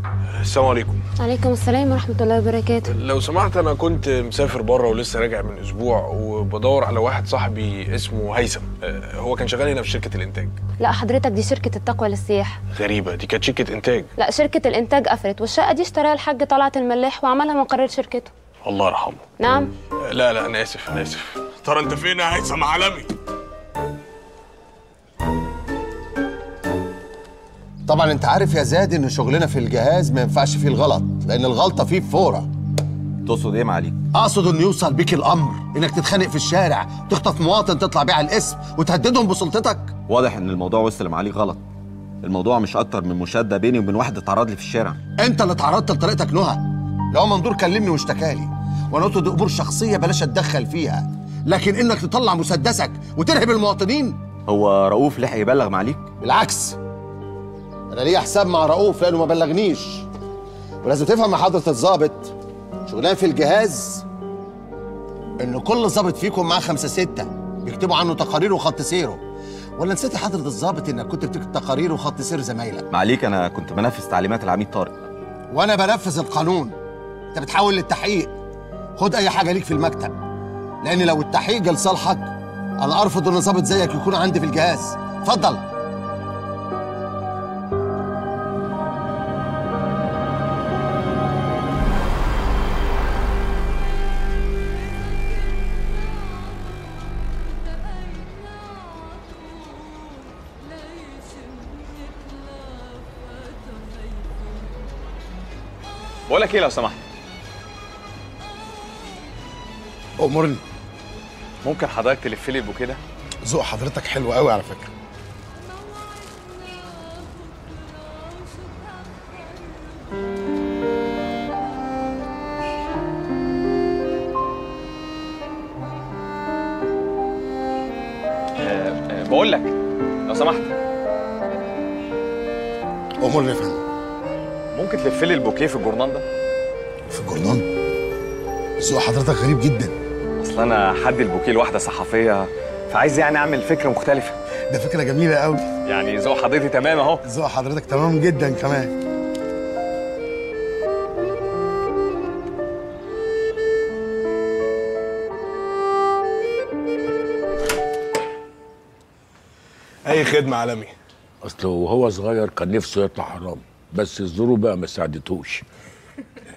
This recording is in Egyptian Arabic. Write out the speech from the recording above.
السلام عليكم عليكم السلام ورحمة الله وبركاته لو سمحت انا كنت مسافر بره ولسه راجع من اسبوع وبدور على واحد صاحبي اسمه هيثم آه، هو كان شغال هنا في شركه الانتاج لا حضرتك دي شركة التقوى للسياحة غريبه دي كانت شركه انتاج لا شركة الإنتاج قفلت والشقة دي اشتراها الحاج طلعت الملاح وعملها مقر شركته الله يرحمه نعم آه، لا لا انا اسف انا اسف ترى انت فين يا هيثم عالمي طبعا انت عارف يا زاد ان شغلنا في الجهاز ما ينفعش فيه الغلط لان الغلطه فيه بفوره تقصد ايه معاليك؟ اقصد انه يوصل بيك الامر انك تتخانق في الشارع تخطف مواطن تطلع بيه على الاسم وتهددهم بسلطتك واضح ان الموضوع وصل لمعاليك غلط الموضوع مش اكتر من مشاده بيني وبين واحد اتعرض لي في الشارع انت اللي اتعرضت لطريقتك نهى لو منظور كلمني واشتكالي وانا قلت دي امور شخصيه بلاش اتدخل فيها لكن انك تطلع مسدسك وترهب المواطنين هو رؤوف لحق يبلغ معاليك بالعكس انا ليا حساب مع رؤوف لانه ما بلغنيش ولازم تفهم يا حضره الضابط شغلان في الجهاز ان كل ضابط فيكم معاه خمسه سته بيكتبوا عنه تقارير وخط سيره ولا نسيت يا حضره الضابط انك كنت بتكتب تقارير وخط سير زمايلك معاليك انا كنت بنفذ تعليمات العميد طارق وانا بنفذ القانون انت بتحاول للتحقيق خد اي حاجه ليك في المكتب لان لو التحقيق جه لصالحك انا ارفض ان ضابط زيك يكون عندي في الجهاز اتفضل بقول لك ايه لو سمحت امرني ممكن حضرتك تلف لي البوكيه ده ذوق حضرتك حلو قوي على فكره آه، آه، بقول لك لو سمحت امرني يا فندم ممكن تلف لي البوكيه في الجورنال ده في الجورنال ذوق حضرتك غريب جدا اصل انا حد البوكيه لواحده صحفيه فعايز يعني اعمل فكره مختلفه ده فكره جميله قوي يعني ذوق حضرتي تمام اهو ذوق حضرتك تمام جدا كمان اي خدمه عالمي اصل وهو صغير كان نفسه يطلع حرام بس الظروف بقى ما ساعدتهوش